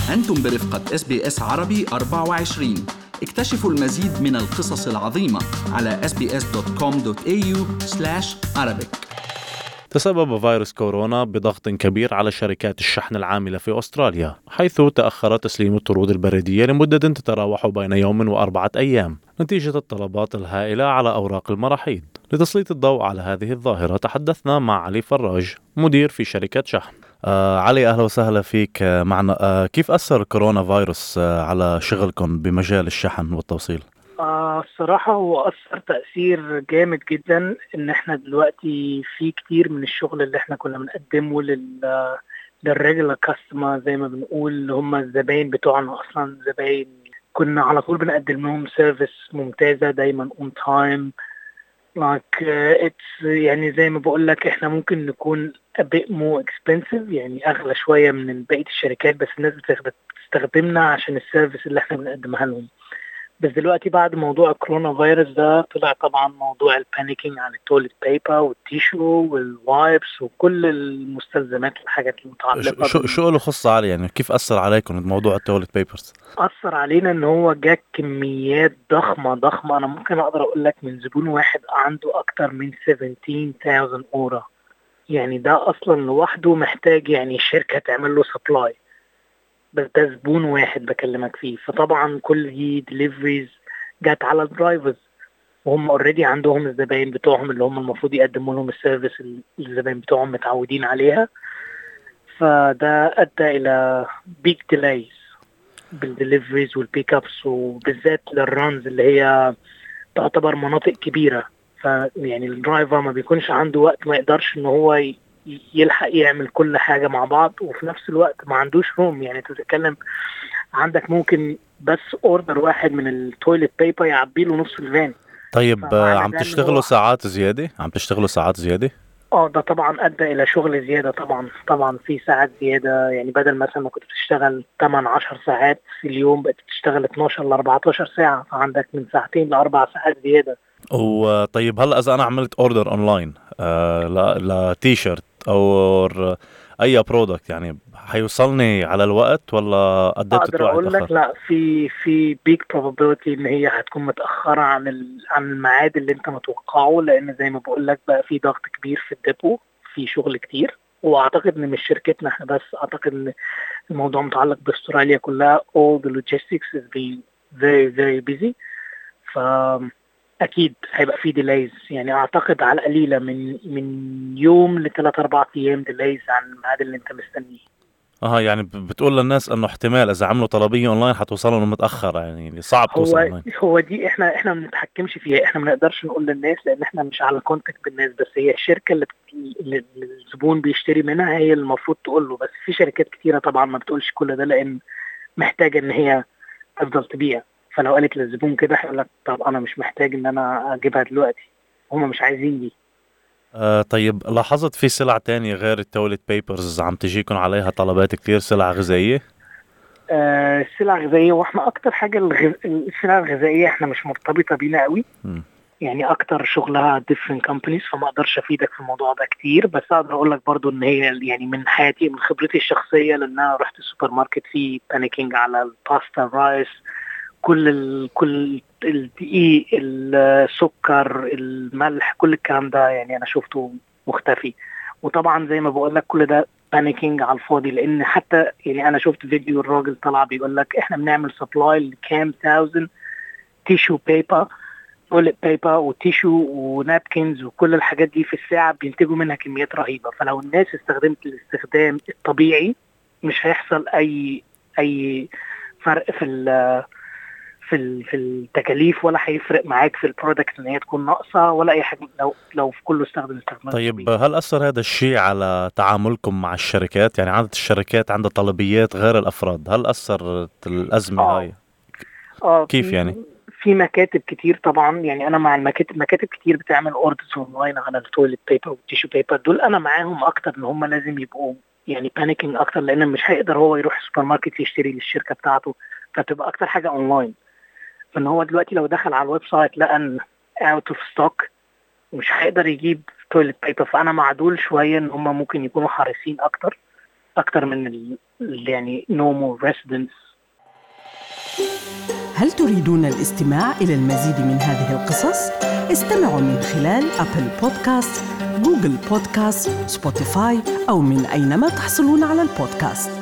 أنتم برفقة اس بي اس عربي 24 اكتشفوا المزيد من القصص العظيمة على sbs.com.au arabic تسبب فيروس كورونا بضغط كبير على شركات الشحن العاملة في أستراليا حيث تأخر تسليم الطرود البريدية لمدة تتراوح بين يوم وأربعة أيام نتيجة الطلبات الهائلة على أوراق المراحيض لتسليط الضوء على هذه الظاهرة تحدثنا مع علي فراج مدير في شركة شحن آه علي أهلا وسهلا فيك آه معنا آه كيف أثر كورونا فيروس آه على شغلكم بمجال الشحن والتوصيل؟ آه الصراحة هو أثر تأثير جامد جدا إن إحنا دلوقتي في كتير من الشغل اللي إحنا كنا بنقدمه لل للريجولار كاستمر زي ما بنقول اللي هم الزباين بتوعنا أصلا زباين كنا على طول بنقدم لهم سيرفيس ممتازة دايما اون تايم like uh, it's يعني زي ما بقول لك احنا ممكن نكون a bit more expensive يعني اغلى شويه من بقيه الشركات بس الناس بتستخدمنا عشان السيرفيس اللي احنا بنقدمها لهم بس دلوقتي بعد موضوع الكورونا فيروس ده طلع طبعا موضوع البانيكينج عن التويلت بيبر والتيشو والوايبس وكل المستلزمات والحاجات المتعلقه شو شو له خص علي يعني كيف اثر عليكم موضوع التويلت بيبرز؟ اثر علينا ان هو جاك كميات ضخمه ضخمه انا ممكن اقدر اقول لك من زبون واحد عنده اكتر من 17000 اورا يعني ده اصلا لوحده محتاج يعني الشركه تعمل له سبلاي بس ده زبون واحد بكلمك فيه فطبعا كل دي دليفريز جت على الدرايفرز وهم اوريدي عندهم الزباين بتوعهم اللي هم المفروض يقدموا لهم السيرفيس اللي الزباين بتوعهم متعودين عليها فده ادى الى بيج ديلايز بالدليفريز والبيك ابس وبالذات للرانز اللي هي تعتبر مناطق كبيره فيعني الدرايفر ما بيكونش عنده وقت ما يقدرش ان هو يلحق يعمل كل حاجه مع بعض وفي نفس الوقت ما عندوش روم يعني انت بتتكلم عندك ممكن بس اوردر واحد من التويلت بيبر يعبي له نص الفان طيب عم تشتغلوا ساعات زياده عم تشتغلوا ساعات زياده اه ده طبعا ادى الى شغل زياده طبعا طبعا في ساعات زياده يعني بدل مثلا ما كنت بتشتغل 8 10 ساعات في اليوم بقت بتشتغل 12 ل 14 ساعه فعندك من ساعتين لاربع ساعات زياده وطيب هلا اذا انا عملت اوردر اونلاين آه لتي شيرت او اي برودكت يعني حيوصلني على الوقت ولا قديت اقدر اقول لك لا في في بيج probability ان هي هتكون متاخره عن ال... عن الميعاد اللي انت متوقعه لان زي ما بقول لك بقى في ضغط كبير في الديبو في شغل كتير واعتقد ان مش شركتنا احنا بس اعتقد ان الموضوع متعلق باستراليا كلها all the logistics is being very very busy ف اكيد هيبقى في ديلايز يعني اعتقد على القليله من من يوم لثلاث اربع ايام ديلايز عن الميعاد اللي انت مستنيه اه يعني بتقول للناس انه احتمال اذا عملوا طلبيه اونلاين حتوصل لهم متاخره يعني صعب توصل هو اونلاين هو دي احنا احنا ما بنتحكمش فيها احنا ما نقدرش نقول للناس لان احنا مش على كونتاكت بالناس بس هي الشركه اللي, اللي الزبون بيشتري منها هي المفروض تقول له بس في شركات كتيره طبعا ما بتقولش كل ده لان محتاجه ان هي تفضل تبيع فلو قالت للزبون كده هيقول لك طب انا مش محتاج ان انا اجيبها دلوقتي هم مش عايزين دي آه طيب لاحظت في سلع تانية غير التويلت بيبرز عم تجيكم عليها طلبات كتير سلع غذائية؟ آه السلع الغذائية واحنا اكتر حاجة الغز... السلع الغذائية احنا مش مرتبطة بينا قوي م. يعني اكتر شغلها different companies فما اقدرش افيدك في الموضوع ده كتير بس اقدر اقول لك برضو ان هي يعني من حياتي من خبرتي الشخصية لان انا رحت السوبر ماركت في بانيكينج على الباستا الرايس كل ال كل الدقيق السكر الملح كل الكلام ده يعني انا شفته مختفي وطبعا زي ما بقول لك كل ده بانيكينج على الفاضي لان حتى يعني انا شفت فيديو الراجل طلع بيقول لك احنا بنعمل سبلاي لكام تاوزن تيشو بيبر تويلت بيبر وتيشو ونابكنز وكل الحاجات دي في الساعه بينتجوا منها كميات رهيبه فلو الناس استخدمت الاستخدام الطبيعي مش هيحصل اي اي فرق في في في التكاليف ولا هيفرق معاك في البرودكت ان هي تكون ناقصه ولا اي حاجه لو لو في كله استخدم استخدام طيب هل اثر هذا الشيء على تعاملكم مع الشركات يعني عدد الشركات عندها طلبيات غير الافراد هل اثرت الازمه آه. هاي اه كيف يعني في مكاتب كتير طبعا يعني انا مع المكاتب مكاتب كتير بتعمل اوردرز اونلاين على التويلت بيبر والتيشو بيبر دول انا معاهم اكتر ان هم لازم يبقوا يعني بانيكينج اكتر لان مش هيقدر هو يروح السوبر ماركت يشتري للشركه بتاعته فتبقى اكتر حاجه اونلاين فان هو دلوقتي لو دخل على الويب سايت لقى ان اوت اوف ستوك مش هيقدر يجيب تويلت بيبر فانا معدول شويه ان هم ممكن يكونوا حريصين اكتر اكتر من ال يعني normal residents هل تريدون الاستماع إلى المزيد من هذه القصص؟ استمعوا من خلال أبل بودكاست، جوجل بودكاست، سبوتيفاي أو من أينما تحصلون على البودكاست